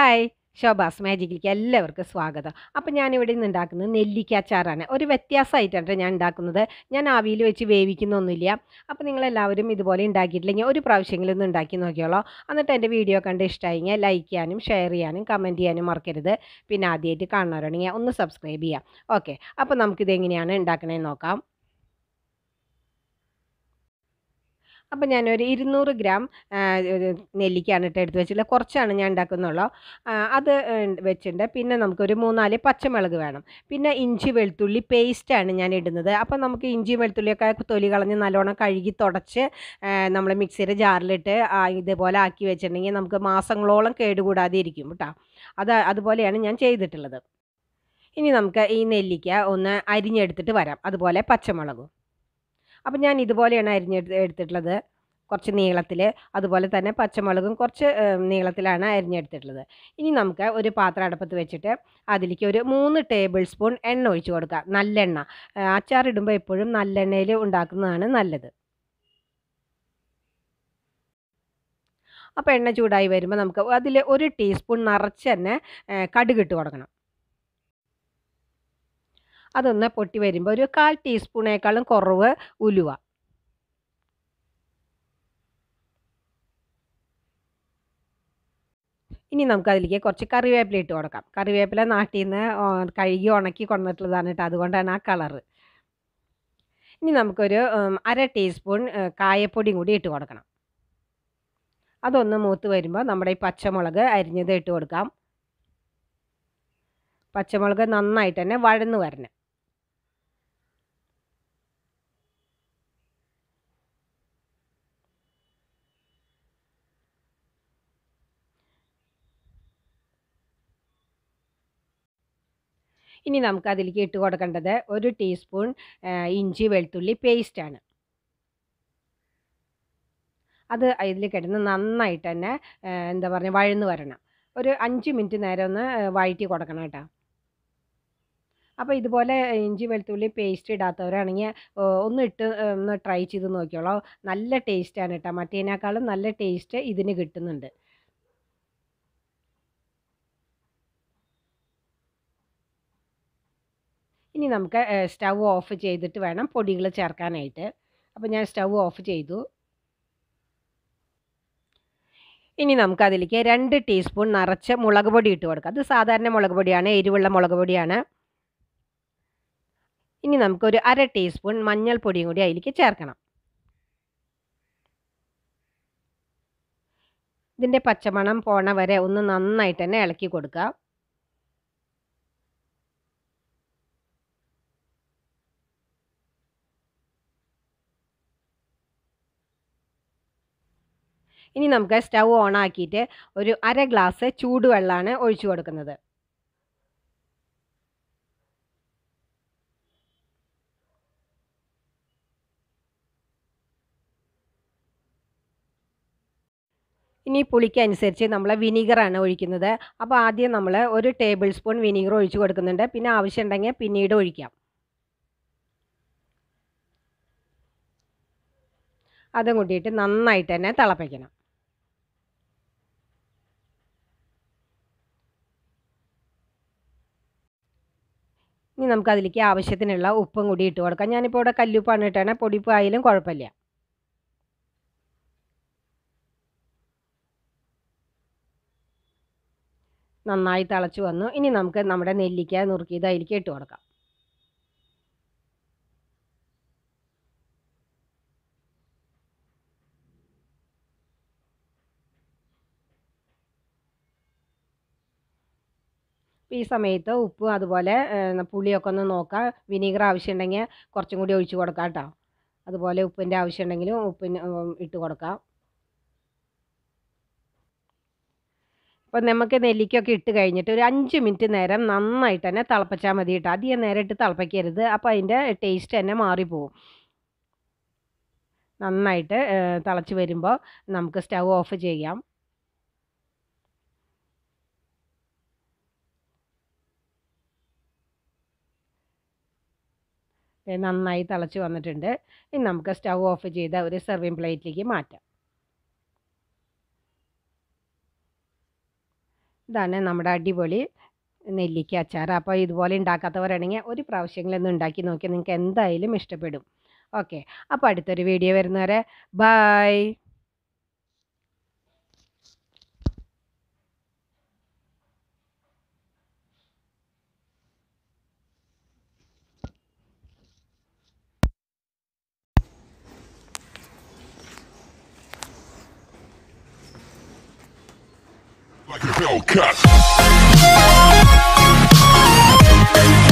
Hi ശോഭാസ് മാജിക്കിലേക്ക് എല്ലാവർക്കും സ്വാഗതം അപ്പം ഞാനിവിടെ നിന്ന് ഉണ്ടാക്കുന്നത് നെല്ലിക്ക അച്ചാറാണ് ഒരു വ്യത്യാസമായിട്ടാണ് ഞാൻ ഉണ്ടാക്കുന്നത് ഞാൻ ആവിയിൽ വെച്ച് വേവിക്കുന്നൊന്നുമില്ല അപ്പോൾ നിങ്ങളെല്ലാവരും ഇതുപോലെ ഉണ്ടാക്കിയിട്ടില്ലെങ്കിൽ ഒരു പ്രാവശ്യമെങ്കിലും ഒന്ന് ഉണ്ടാക്കി നോക്കിയോളൂ എന്നിട്ട് എൻ്റെ വീഡിയോ കണ്ട് ഇഷ്ടമായെങ്കിൽ ലൈക്ക് ചെയ്യാനും ഷെയർ ചെയ്യാനും കമൻറ്റ് ചെയ്യാനും മറക്കരുത് പിന്നെ ആദ്യമായിട്ട് കാണുന്നവരാണെങ്കിൽ ഒന്ന് സബ്സ്ക്രൈബ് ചെയ്യാം ഓക്കെ അപ്പോൾ നമുക്കിത് എങ്ങനെയാണ് ഉണ്ടാക്കണേന്ന് നോക്കാം അപ്പം ഞാനൊരു ഇരുന്നൂറ് ഗ്രാം ആ, ഒരു നെല്ലിക്കയാണ് ഇട്ട് എടുത്ത് വെച്ചിട്ടുള്ളത് കുറച്ചാണ് ഞാൻ ഉണ്ടാക്കുന്നുള്ളൂ ആ, അത് ഉണ്ട് വെച്ചിട്ടുണ്ട് പിന്നെ നമുക്കൊരു മൂന്നാല് പച്ചമുളക് വേണം പിന്നെ ഇഞ്ചി വെളുത്തുള്ളി പേസ്റ്റാണ് ഞാൻ ഇടുന്നത് അപ്പം നമുക്ക് ഇഞ്ചി വെളുത്തുള്ളിയൊക്കെ തൊലി കളഞ്ഞ് നല്ലോണം കഴുകി തുടച്ച് നമ്മൾ മിക്സിയുടെ ജാറിലിട്ട് ആ, ഇതുപോലെ ആക്കി വെച്ചിട്ടുണ്ടെങ്കിൽ നമുക്ക് മാസങ്ങളോളം കേടുകൂടാതെ ഇരിക്കും കേട്ടോ അത് അതുപോലെയാണ് ഞാൻ ചെയ്തിട്ടുള്ളത് ഇനി നമുക്ക് ഈ നെല്ലിക്ക ഒന്ന് അരിഞ്ഞെടുത്തിട്ട് വരാം അതുപോലെ പച്ചമുളകും അപ്പം ഞാൻ ഇതുപോലെയാണ് അരിഞ്ഞെടുത്ത് എടുത്തിട്ടുള്ളത് കുറച്ച് നീളത്തിൽ അതുപോലെ തന്നെ പച്ചമുളകും കുറച്ച് ഏം, നീളത്തിലാണ് അരിഞ്ഞെടുത്തിട്ടുള്ളത് ഇനി നമുക്ക് ഒരു പാത്രം അടുപ്പത്ത് വെച്ചിട്ട് അതിലേക്ക് ഒരു മൂന്ന് ടേബിൾ സ്പൂൺ എണ്ണ ഒഴിച്ച് കൊടുക്കുക നല്ലെണ്ണ ആ, അച്ചാറിടുമ്പോൾ എപ്പോഴും നല്ലെണ്ണയിൽ ഉണ്ടാക്കുന്നതാണ് നല്ലത് അപ്പോൾ എണ്ണ ചൂടായി വരുമ്പോൾ നമുക്ക് അതിൽ ഒരു ടീസ്പൂൺ നിറച്ച് തന്നെ ഏ, കടുക് ഇട്ട് കൊടുക്കണം അതൊന്ന് പൊട്ടി വരുമ്പോൾ ഒരു കാൽ ടീസ്പൂണേക്കാളും കുറവ് ഉലുവ ഇനി നമുക്ക് അതിലേക്ക് കുറച്ച് കറിവേപ്പില ഇട്ട് കൊടുക്കാം കറിവേപ്പില നാട്ടിൽ നിന്ന് കഴുകി ഉണക്കി കൊണ്ടിട്ടുള്ളതാണ് കേട്ടോ അതുകൊണ്ടാണ് ആ കളറ് ഇനി നമുക്കൊരു ഉം, അര ടീസ്പൂൺ ഏ, കായപ്പൊടിയും കൂടി ഇട്ട് കൊടുക്കണം അതൊന്ന് മൂത്ത് വരുമ്പോൾ നമ്മുടെ ഈ പച്ചമുളക് അരിഞ്ഞത് ഇട്ട് കൊടുക്കാം പച്ചമുളക് നന്നായിട്ട് തന്നെ വഴന്ന് വരണം ഇനി നമുക്ക് അതിലേക്ക് ഇട്ട് കൊടുക്കേണ്ടത് ഒരു ടീസ്പൂൺ ആ, ഇഞ്ചി വെളുത്തുള്ളി പേസ്റ്റാണ് അത് അതിൽ കിടന്ന് നന്നായിട്ട് തന്നെ ആ, എന്താ പറയുക വഴന്ന് വരണം ഒരു അഞ്ച് മിനിറ്റ് നേരം ഒന്ന് ആ, വഴറ്റി കൊടുക്കണം കേട്ടോ അപ്പോൾ ഇതുപോലെ ഇഞ്ചി വെളുത്തുള്ളി പേസ്റ്റ് ഇടാത്തവരാണെങ്കിൽ ഒന്ന് ഇട്ട് ആ, ഒന്ന് ട്രൈ ചെയ്ത് നോക്കിയോളൂ നല്ല ടേസ്റ്റാണ് കേട്ടോ മറ്റേതിനേക്കാളും നല്ല ടേസ്റ്റ് ഇതിന് കിട്ടുന്നുണ്ട് ഇനി നമുക്ക് സ്റ്റൗ ഓഫ് ചെയ്തിട്ട് വേണം പൊടികൾ ചേർക്കാനായിട്ട് അപ്പോൾ ഞാൻ സ്റ്റൗ ഓഫ് ചെയ്തു ഇനി നമുക്ക് അതിലേക്ക് രണ്ട് ടീസ്പൂൺ നിറച്ച് മുളക് പൊടി ഇട്ട് കൊടുക്കാം അത് സാധാരണ മുളക് പൊടിയാണ് എരിവുള്ള മുളക് പൊടിയാണ് ഇനി നമുക്കൊരു അര ടീസ്പൂൺ മഞ്ഞൾപ്പൊടിയും കൂടി അതിലേക്ക് ചേർക്കണം ഇതിൻ്റെ പച്ചമണം പോണ വരെ ഒന്ന് നന്നായിട്ട് തന്നെ ഇളക്കി കൊടുക്കുക ഇനി നമുക്ക് സ്റ്റൗ ഓൺ ആക്കിയിട്ട് ഒരു അര ഗ്ലാസ് ചൂടുവെള്ളമാണ് ഒഴിച്ചു കൊടുക്കുന്നത് ഇനി പുളിക്കനുസരിച്ച് നമ്മൾ വിനീഗറാണ് ഒഴിക്കുന്നത് അപ്പോൾ ആദ്യം നമ്മൾ ഒരു ടേബിൾ സ്പൂൺ വിനീഗർ ഒഴിച്ചു കൊടുക്കുന്നുണ്ട് പിന്നെ ആവശ്യമുണ്ടെങ്കിൽ പിന്നീട് ഒഴിക്കാം അതും കൂട്ടിയിട്ട് നന്നായിട്ട് തന്നെ തിളപ്പിക്കണം ഇനി നമുക്ക് അതിലേക്ക് ആവശ്യത്തിനുള്ള ഉപ്പും കൂടി ഇട്ട് കൊടുക്കാം ഞാനിപ്പോൾ ഇവിടെ കല്ലുപ്പാണ് ഇട്ടാണ് പൊടിപ്പ് ആയാലും കുഴപ്പമില്ല നന്നായി തിളച്ച് വന്നു ഇനി നമുക്ക് നമ്മുടെ നെല്ലിക്ക നുറുക്കിയത് അതിലേക്ക് ഇട്ട് കൊടുക്കാം ഈ സമയത്ത് ഉപ്പും അതുപോലെ ഏ, പുളിയൊക്കെ ഒന്ന് നോക്കുക വിനീഗർ ആവശ്യമുണ്ടെങ്കിൽ കുറച്ചും കൂടി ഒഴിച്ച് കൊടുക്കാം കേട്ടോ അതുപോലെ ഉപ്പിൻ്റെ ആവശ്യമുണ്ടെങ്കിലും ഉപ്പിന് ഉം, ഇട്ട് കൊടുക്കാം അപ്പോൾ നമുക്ക് നെല്ലിക്കൊക്കെ ഇട്ട് കഴിഞ്ഞിട്ട് ഒരു അഞ്ച് മിനിറ്റ് നേരം നന്നായിട്ട് തന്നെ തിളപ്പിച്ചാൽ മതി കേട്ടോ അധികം നേരം ഇട്ട് തിളപ്പിക്കരുത് അപ്പോൾ അതിൻ്റെ ടേസ്റ്റ് തന്നെ മാറിപ്പോവും നന്നായിട്ട് ഏ, തിളച്ച് വരുമ്പോൾ നമുക്ക് സ്റ്റൗ ഓഫ് ചെയ്യാം ദേ നന്നായി തിളച്ച് വന്നിട്ടുണ്ട് ഇനി നമുക്ക് സ്റ്റൗ ഓഫ് ചെയ്ത ഒരു സെർവിങ് പ്ലേറ്റിലേക്ക് മാറ്റാം ഇതാണ് നമ്മുടെ അടിപൊളി നെല്ലിക്ക അച്ചാർ അപ്പോൾ ഇതുപോലെ ഉണ്ടാക്കാത്തവരാണെങ്കിൽ ഒരു പ്രാവശ്യമെങ്കിലും ഒന്ന് ഉണ്ടാക്കി നോക്കി നിങ്ങൾക്ക് എന്തായാലും ഇഷ്ടപ്പെടും ഓക്കെ അപ്പോൾ അടുത്തൊരു വീഡിയോ വരുന്നവരെ ബായ് like a Hellcat.